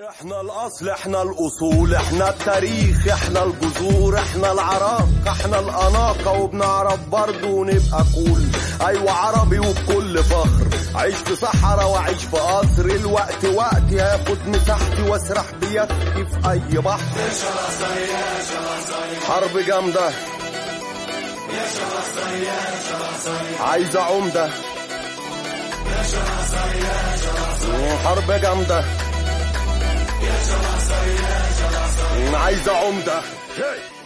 احنا الاصل احنا الاصول احنا التاريخ احنا الجذور احنا العراق احنا الاناقه وبنعرف برضه نبقى كول ايوه عربي وبكل فخر عيش في صحراء وعيش في قصر الوقت وقت هاخد مساحتي واسرح بيدي في اي بحر حرب جامده عايزه عمده حرب جامده عايزه عمده